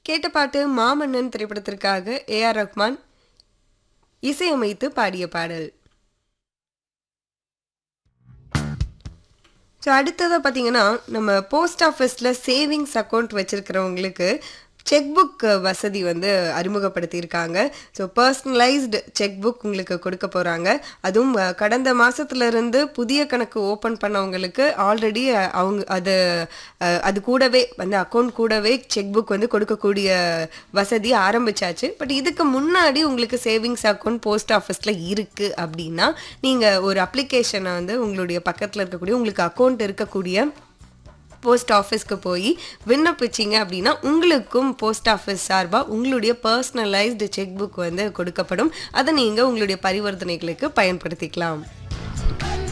கேட்ட பாட்டு மாமன்னன் திரைப்படத்திற்காக ஏ ஆர் ரஹ்மான் இசையமைத்து பாடிய பாடல் ஸோ அடுத்ததாக பார்த்தீங்கன்னா நம்ம போஸ்ட் ஆஃபீஸில் சேவிங்ஸ் அக்கௌண்ட் வச்சுருக்கிறவங்களுக்கு செக் புக் வசதி வந்து அறிமுகப்படுத்தியிருக்காங்க ஸோ பர்சனலைஸ்டு செக் புக் உங்களுக்கு கொடுக்க போகிறாங்க அதுவும் அஹ், கடந்த மாதத்துலேருந்து புதிய கணக்கு ஓப்பன் பண்ணவங்களுக்கு ஆல்ரெடி அவங்க அது அஹ், அது கூடவே அந்த அக்கௌண்ட் கூடவே செக் புக் வந்து கொடுக்கக்கூடிய வசதி ஆரம்பிச்சாச்சு பட் இதுக்கு முன்னாடி உங்களுக்கு சேவிங்ஸ் அக்கௌண்ட் போஸ்ட் ஆஃபீஸில் இருக்குது அப்படின்னா நீங்கள் ஒரு அப்ளிகேஷனை வந்து உங்களுடைய பக்கத்தில் இருக்கக்கூடிய உங்களுக்கு அக்கௌண்ட் இருக்கக்கூடிய போஸ்ட் ஆஃபீஸ்க்கு போய் விண்ணப்பிச்சிங்க அப்படின்னா உங்களுக்கும் போஸ்ட் ஆஃபீஸ் சார்பாக உங்களுடைய பர்சனலைஸ்டு செக் புக் வந்து கொடுக்கப்படும் அதை நீங்கள் உங்களுடைய பரிவர்த்தனைகளுக்கு பயன்படுத்திக்கலாம்